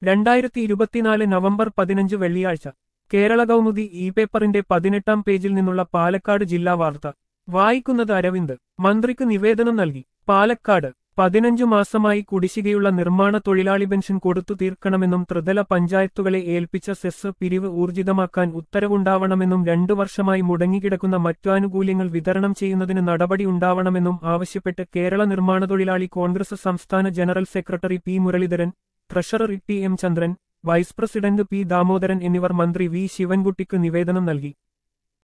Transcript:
രണ്ടായിരത്തി ഇരുപത്തിനാല് നവംബർ പതിനഞ്ച് വെള്ളിയാഴ്ച കേരള കൗമുദി ഇ പേപ്പറിന്റെ പതിനെട്ടാം പേജിൽ നിന്നുള്ള പാലക്കാട് ജില്ലാ വാർത്ത വായിക്കുന്നത് അരവിന്ദ് മന്ത്രിക്ക് നിവേദനം നൽകി പാലക്കാട് പതിനഞ്ചു മാസമായി കുടിശ്ശികയുള്ള നിർമ്മാണ തൊഴിലാളി പെൻഷൻ കൊടുത്തു തീർക്കണമെന്നും ത്രിതല പഞ്ചായത്തുകളെ ഏൽപ്പിച്ച സെസ് പിരിവ് ഊർജിതമാക്കാൻ ഉത്തരവുണ്ടാവണമെന്നും രണ്ടു വർഷമായി മുടങ്ങിക്കിടക്കുന്ന മറ്റു ആനുകൂല്യങ്ങൾ വിതരണം ചെയ്യുന്നതിന് നടപടി ഉണ്ടാവണമെന്നും ആവശ്യപ്പെട്ട് കേരള നിർമ്മാണ തൊഴിലാളി കോൺഗ്രസ് സംസ്ഥാന general secretary P Muraleedharan treasurer T M Chandran vice president P Damodaran എന്നിവർ മന്ത്രി വി ശിവൻകുട്ടിക്ക് നിവേദനം നൽകി